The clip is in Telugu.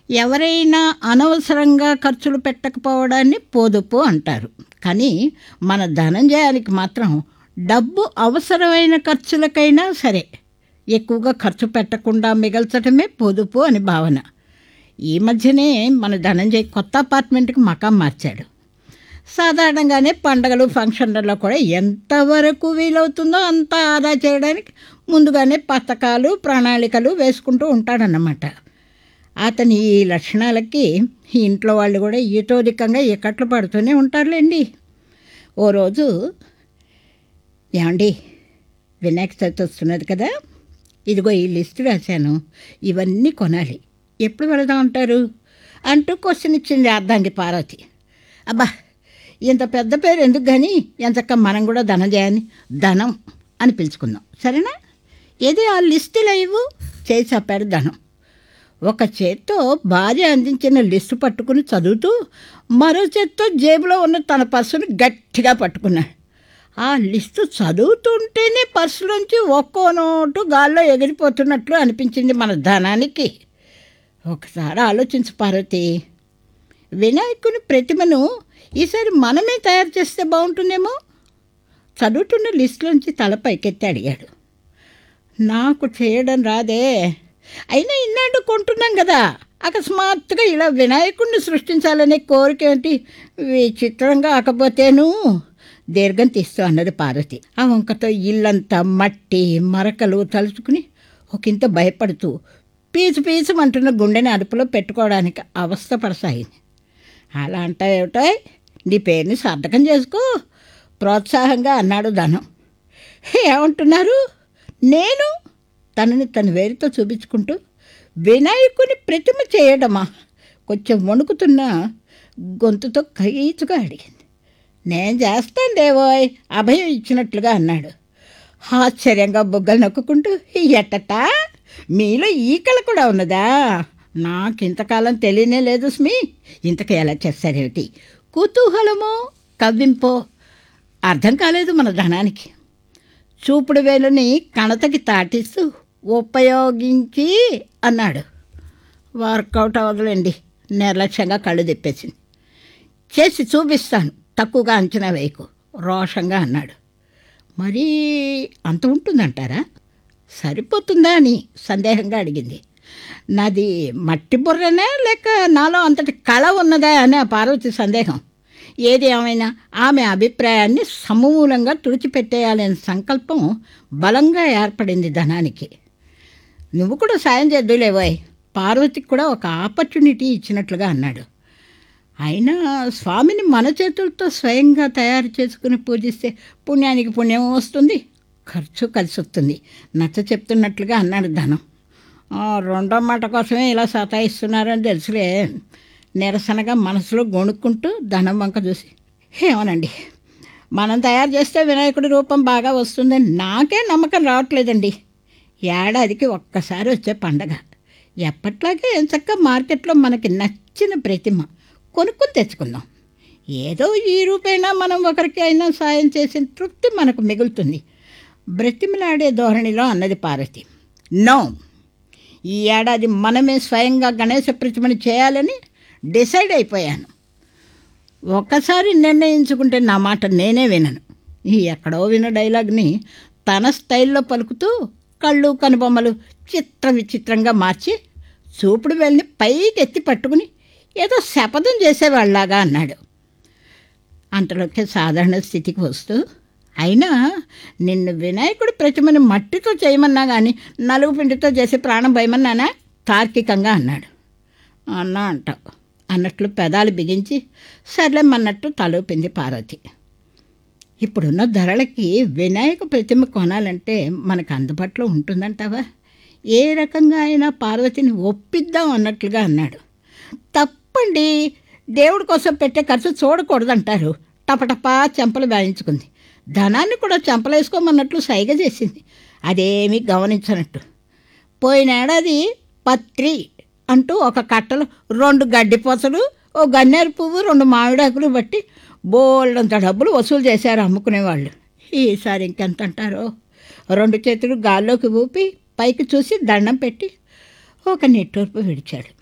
ఎవరైనా అనవసరంగా ఖర్చులు పెట్టకపోవడాన్ని పొదుపు అంటారు కానీ మన ధనంజయానికి మాత్రం డబ్బు అవసరమైన ఖర్చులకైనా సరే ఎక్కువగా ఖర్చు పెట్టకుండా మిగల్చడమే పొదుపు అని భావన ఈ మధ్యనే మన ధనంజయ్ కొత్త అపార్ట్మెంట్కి మకాం మార్చాడు సాధారణంగానే పండగలు ఫంక్షన్లలో కూడా ఎంతవరకు వీలవుతుందో అంత ఆదా చేయడానికి ముందుగానే పథకాలు ప్రణాళికలు వేసుకుంటూ ఉంటాడన్నమాట అతని ఈ లక్షణాలకి ఈ ఇంట్లో వాళ్ళు కూడా ఈటోదికంగా ఇక్కట్లు పడుతూనే ఉంటారులేండి ఓ రోజు ఏమండి వినాయక చవితి వస్తున్నది కదా ఇదిగో ఈ లిస్టు రాశాను ఇవన్నీ కొనాలి ఎప్పుడు వెళదాం అంటారు అంటూ క్వశ్చన్ ఇచ్చింది అర్ధాంగి పార్వతి అబ్బా ఇంత పెద్ద పేరు ఎందుకు కానీ ఎంతక్క మనం కూడా ధనజయాన్ని ధనం అని పిలుచుకుందాం సరేనా ఏది ఆ లిస్టులో ఇవ్వు చేసి చెప్పాడు ధనం ఒక చేత్తో భార్య అందించిన లిస్టు పట్టుకుని చదువుతూ మరో చేత్తో జేబులో ఉన్న తన పర్సును గట్టిగా పట్టుకున్నాడు ఆ లిస్టు చదువుతుంటేనే పర్సులోంచి ఒక్కో నోటు గాల్లో ఎగిరిపోతున్నట్లు అనిపించింది మన ధనానికి ఒకసారి ఆలోచించు పార్వతి వినాయకుని ప్రతిమను ఈసారి మనమే తయారు చేస్తే బాగుంటుందేమో చదువుతున్న లిస్టులోంచి తల పైకెత్తి అడిగాడు నాకు చేయడం రాదే అయినా ఇన్నాడు కొంటున్నాం కదా అకస్మాత్తుగా ఇలా వినాయకుడిని సృష్టించాలనే కోరిక ఏంటి విచిత్రంగా ఆకపోతేను దీర్ఘం తీస్తూ అన్నది పార్వతి ఆ వంకతో ఇల్లంతా మట్టి మరకలు తలుచుకుని ఒకంత భయపడుతూ పీచు పీచుమంటున్న గుండెని అదుపులో పెట్టుకోవడానికి అవస్థపడసాగింది అలా అంటావేమిటో నీ పేరుని సార్థకం చేసుకో ప్రోత్సాహంగా అన్నాడు ధనం ఏమంటున్నారు నేను తనని తన వేరుతో చూపించుకుంటూ వినాయకుని ప్రతిమ చేయడమా కొంచెం వణుకుతున్న గొంతుతో ఖరీచుగా అడిగింది నేను చేస్తాను దేవోయ్ అభయం ఇచ్చినట్లుగా అన్నాడు ఆశ్చర్యంగా బొగ్గలు నొక్కుంటూ ఎట్టటా మీలో ఈకల కూడా ఉన్నదా నాకు ఇంతకాలం తెలియనే లేదు స్మి ఇంతకు ఎలా చేస్తారేమిటి కుతూహలమో కవ్వింపో అర్థం కాలేదు మన ధనానికి చూపుడు వేలుని కణతకి తాటిస్తూ ఉపయోగించి అన్నాడు వర్కౌట్ అవ్వదులేండి నిర్లక్ష్యంగా కళ్ళు తిప్పేసింది చేసి చూపిస్తాను తక్కువగా అంచనా వేయకు రోషంగా అన్నాడు మరీ అంత ఉంటుందంటారా సరిపోతుందా అని సందేహంగా అడిగింది నాది మట్టి బుర్రనే లేక నాలో అంతటి కళ ఉన్నదా అని ఆ పార్వతి సందేహం ఏది ఏమైనా ఆమె అభిప్రాయాన్ని సమూలంగా తుడిచిపెట్టేయాలనే సంకల్పం బలంగా ఏర్పడింది ధనానికి నువ్వు కూడా సాయం చేద్దులేవోయ్ పార్వతికి కూడా ఒక ఆపర్చునిటీ ఇచ్చినట్లుగా అన్నాడు అయినా స్వామిని మన చేతులతో స్వయంగా తయారు చేసుకుని పూజిస్తే పుణ్యానికి పుణ్యం వస్తుంది ఖర్చు కలిసి వస్తుంది నచ్చ చెప్తున్నట్లుగా అన్నాడు ధనం "ఆ, రెండో మాట కోసమే ఇలా సతాయిస్తున్నారని తెలుసులే నిరసనగా మనసులో గొణుక్కుంటూ ధనం వంక చూసి ఏమోనండి మనం తయారు చేస్తే వినాయకుడి రూపం బాగా వస్తుందని నాకే నమ్మకం రావట్లేదండి ఏడాదికి ఒక్కసారి వచ్చే పండగ ఎప్పట్లాగే ఎంచక్క మార్కెట్లో మనకి నచ్చిన ప్రతిమ కొనుక్కొని తెచ్చుకుందాం ఏదో ఈ రూపైనా మనం ఒకరికి అయినా సాయం చేసిన తృప్తి మనకు మిగులుతుంది బ్రతిమలాడే ధోరణిలో అన్నది పార్వతి నో ఈ ఏడాది మనమే స్వయంగా గణేశ ప్రతిమని చేయాలని డిసైడ్ అయిపోయాను ఒక్కసారి నిర్ణయించుకుంటే నా మాట నేనే వినను ఈ ఎక్కడో విన డైలాగ్ని తన స్టైల్లో పలుకుతూ కళ్ళు కనుబొమ్మలు చిత్ర విచిత్రంగా మార్చి చూపుడు వెళ్ళి పైకి ఎత్తి పట్టుకుని ఏదో శపథం చేసేవాళ్ళలాగా అన్నాడు అంతలోకే సాధారణ స్థితికి వస్తూ అయినా నిన్ను వినాయకుడి ప్రతిమని మట్టితో చేయమన్నా కానీ నలుగు పిండితో చేసి ప్రాణం భయమన్నానా తార్కికంగా అన్నాడు అన్నా అంటావు అన్నట్లు పెదాలు బిగించి సర్లేమన్నట్టు తలూపింది పార్వతి ఇప్పుడున్న ధరలకి వినాయక ప్రతిమ కొనాలంటే మనకు అందుబాటులో ఉంటుందంటావా ఏ రకంగా అయినా పార్వతిని ఒప్పిద్దాం అన్నట్లుగా అన్నాడు తప్పండి దేవుడి కోసం పెట్టే ఖర్చు చూడకూడదంటారు టపటపా చెంపలు వేయించుకుంది ధనాన్ని కూడా చెంపలేసుకోమన్నట్లు సైగ చేసింది అదేమీ గమనించనట్టు పోయినేడాది పత్రి అంటూ ఒక కట్టలో రెండు గడ్డిపోసలు ఓ గన్నేరు పువ్వు రెండు మామిడాకులు బట్టి బోల్డంత డబ్బులు వసూలు చేశారు అమ్ముకునేవాళ్ళు ఈసారి ఇంకెంత అంటారో రెండు చేతులు గాల్లోకి ఊపి పైకి చూసి దండం పెట్టి ఒక నిట్టూర్పు విడిచాడు